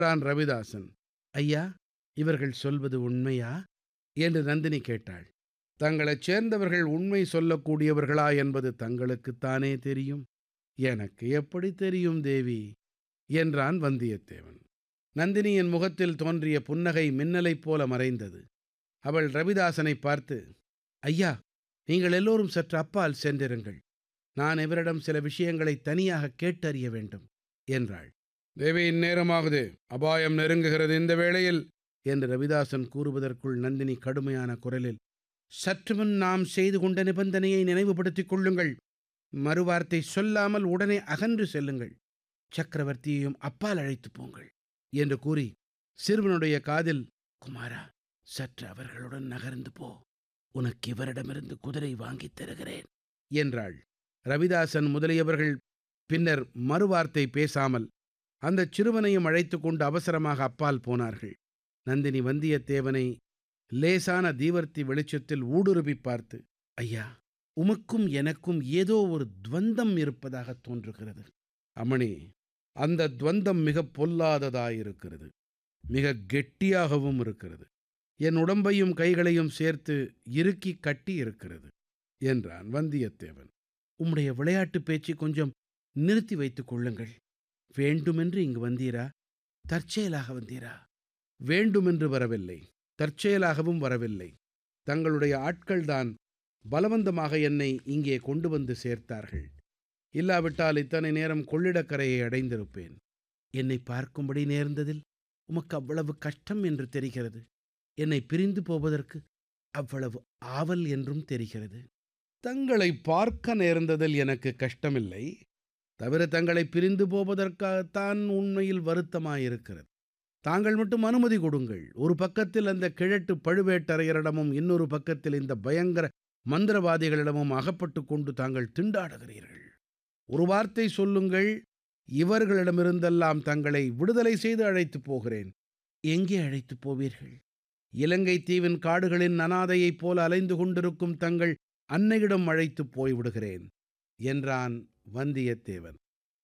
என்றான் ரவிதாசன் ஐயா இவர்கள் சொல்வது உண்மையா என்று நந்தினி கேட்டாள் தங்களைச் சேர்ந்தவர்கள் உண்மை சொல்லக்கூடியவர்களா என்பது தங்களுக்குத்தானே தெரியும் எனக்கு எப்படி தெரியும் தேவி என்றான் வந்தியத்தேவன் நந்தினியின் முகத்தில் தோன்றிய புன்னகை மின்னலைப் போல மறைந்தது அவள் ரவிதாசனை பார்த்து ஐயா நீங்கள் எல்லோரும் சற்று அப்பால் சென்றிருங்கள் நான் இவரிடம் சில விஷயங்களை தனியாக கேட்டறிய வேண்டும் என்றாள் தேவி இந்நேரமாகுது அபாயம் நெருங்குகிறது இந்த வேளையில் என்று ரவிதாசன் கூறுவதற்குள் நந்தினி கடுமையான குரலில் சற்று முன் நாம் செய்து கொண்ட நிபந்தனையை நினைவுபடுத்திக் கொள்ளுங்கள் மறுவார்த்தை சொல்லாமல் உடனே அகன்று செல்லுங்கள் சக்கரவர்த்தியையும் அப்பால் அழைத்துப் போங்கள் என்று கூறி சிறுவனுடைய காதில் குமாரா சற்று அவர்களுடன் நகர்ந்து போ உனக்கு இவரிடமிருந்து குதிரை வாங்கித் தருகிறேன் என்றாள் ரவிதாசன் முதலியவர்கள் பின்னர் மறுவார்த்தை பேசாமல் அந்தச் சிறுவனையும் அழைத்துக் கொண்டு அவசரமாக அப்பால் போனார்கள் நந்தினி வந்தியத்தேவனை லேசான தீவர்த்தி வெளிச்சத்தில் ஊடுருவி பார்த்து ஐயா உமக்கும் எனக்கும் ஏதோ ஒரு துவந்தம் இருப்பதாக தோன்றுகிறது அமணி அந்த துவந்தம் மிக பொல்லாததாயிருக்கிறது மிக கெட்டியாகவும் இருக்கிறது என் உடம்பையும் கைகளையும் சேர்த்து இறுக்கி கட்டி இருக்கிறது என்றான் வந்தியத்தேவன் உம்முடைய விளையாட்டு பேச்சை கொஞ்சம் நிறுத்தி வைத்துக் கொள்ளுங்கள் வேண்டுமென்று இங்கு வந்தீரா தற்செயலாக வந்தீரா வேண்டுமென்று வரவில்லை தற்செயலாகவும் வரவில்லை தங்களுடைய ஆட்கள்தான் பலவந்தமாக என்னை இங்கே கொண்டு வந்து சேர்த்தார்கள் இல்லாவிட்டால் இத்தனை நேரம் கொள்ளிடக்கரையை அடைந்திருப்பேன் என்னை பார்க்கும்படி நேர்ந்ததில் உமக்கு அவ்வளவு கஷ்டம் என்று தெரிகிறது என்னை பிரிந்து போவதற்கு அவ்வளவு ஆவல் என்றும் தெரிகிறது தங்களை பார்க்க நேர்ந்ததில் எனக்கு கஷ்டமில்லை தவிர தங்களை பிரிந்து போவதற்காகத்தான் உண்மையில் வருத்தமாயிருக்கிறது தாங்கள் மட்டும் அனுமதி கொடுங்கள் ஒரு பக்கத்தில் அந்த கிழட்டு பழுவேட்டரையரிடமும் இன்னொரு பக்கத்தில் இந்த பயங்கர மந்திரவாதிகளிடமும் அகப்பட்டு கொண்டு தாங்கள் திண்டாடுகிறீர்கள் ஒரு வார்த்தை சொல்லுங்கள் இவர்களிடமிருந்தெல்லாம் தங்களை விடுதலை செய்து அழைத்துப் போகிறேன் எங்கே அழைத்துப் போவீர்கள் இலங்கை தீவின் காடுகளின் அனாதையைப் போல அலைந்து கொண்டிருக்கும் தங்கள் அன்னையிடம் அழைத்துப் போய்விடுகிறேன் என்றான் வந்தியத்தேவன்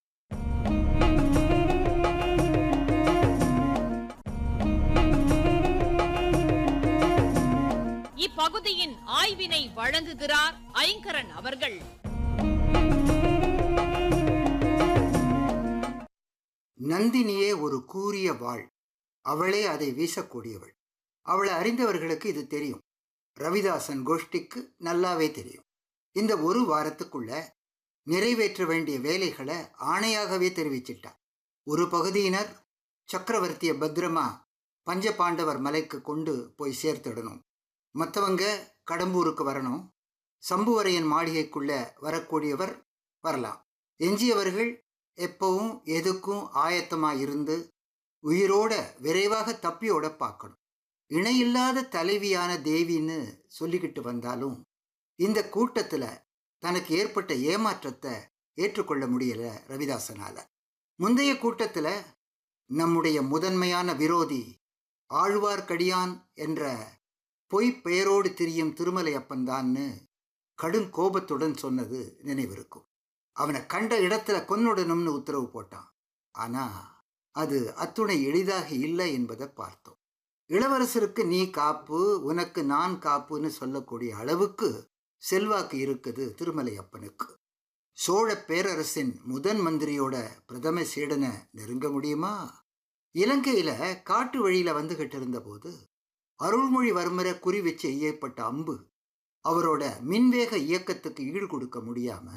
இப்பகுதியின் ஆய்வினை வழங்குகிறார் ஐங்கரன் அவர்கள் நந்தினியே ஒரு கூரிய வாள் அவளே அதை வீசக்கூடியவள் அவளை அறிந்தவர்களுக்கு இது தெரியும் ரவிதாசன் கோஷ்டிக்கு நல்லாவே தெரியும் இந்த ஒரு வாரத்துக்குள்ள நிறைவேற்ற வேண்டிய வேலைகளை ஆணையாகவே தெரிவிச்சிட்டா ஒரு பகுதியினர் சக்கரவர்த்திய பத்திரமா பஞ்சபாண்டவர் மலைக்கு கொண்டு போய் சேர்த்துடணும் மற்றவங்க கடம்பூருக்கு வரணும் சம்புவரையன் மாளிகைக்குள்ள வரக்கூடியவர் வரலாம் எஞ்சியவர்கள் எப்பவும் எதுக்கும் ஆயத்தமா இருந்து உயிரோட விரைவாக தப்பியோட பார்க்கணும் இணையில்லாத தலைவியான தேவின்னு சொல்லிக்கிட்டு வந்தாலும் இந்த கூட்டத்துல தனக்கு ஏற்பட்ட ஏமாற்றத்தை ஏற்றுக்கொள்ள முடியல ரவிதாசனால முந்தைய கூட்டத்துல நம்முடைய முதன்மையான விரோதி ஆழ்வார்க்கடியான் என்ற பொய் பெயரோடு திரியும் திருமலையப்பன்தான்னு கடும் கோபத்துடன் சொன்னது நினைவிருக்கும் அவனை கண்ட இடத்துல கொன்னுடணும்னு உத்தரவு போட்டான் ஆனா அது அத்துணை எளிதாக இல்லை என்பதை பார்த்தோம் இளவரசருக்கு நீ காப்பு உனக்கு நான் காப்புன்னு சொல்லக்கூடிய அளவுக்கு செல்வாக்கு இருக்குது திருமலையப்பனுக்கு சோழ பேரரசின் முதன் மந்திரியோட பிரதம சீடனை நெருங்க முடியுமா இலங்கையில காட்டு வழியில வந்துகிட்டு இருந்தபோது அருள்மொழிவர்மரை குறி வச்சு எய்யப்பட்ட அம்பு அவரோட மின்வேக இயக்கத்துக்கு ஈடு கொடுக்க முடியாம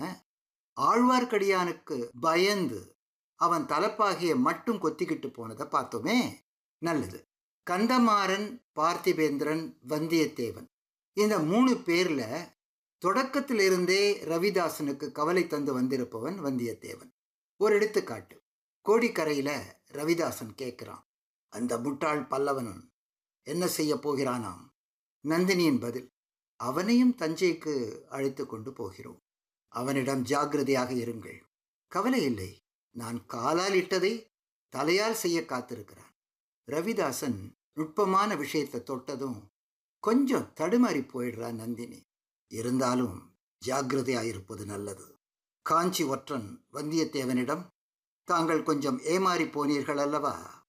ஆழ்வார்க்கடியானுக்கு பயந்து அவன் தலப்பாகிய மட்டும் கொத்திக்கிட்டு போனதை பார்த்தோமே நல்லது கந்தமாறன் பார்த்திபேந்திரன் வந்தியத்தேவன் இந்த மூணு பேர்ல தொடக்கத்திலிருந்தே ரவிதாசனுக்கு கவலை தந்து வந்திருப்பவன் வந்தியத்தேவன் ஒரு எடுத்துக்காட்டு கோடிக்கரையில ரவிதாசன் கேட்கிறான் அந்த முட்டாள் பல்லவன் என்ன செய்ய போகிறானாம் நந்தினியின் பதில் அவனையும் தஞ்சைக்கு அழைத்து கொண்டு போகிறோம் அவனிடம் ஜாக்கிரதையாக இருங்கள் கவலை இல்லை நான் காலால் இட்டதை தலையால் செய்ய காத்திருக்கிறான் ரவிதாசன் நுட்பமான விஷயத்தை தொட்டதும் கொஞ்சம் தடுமாறி போயிடுறா நந்தினி இருந்தாலும் ஜாக்கிரதையாயிருப்பது நல்லது காஞ்சி ஒற்றன் வந்தியத்தேவனிடம் தாங்கள் கொஞ்சம் ஏமாறி போனீர்கள் அல்லவா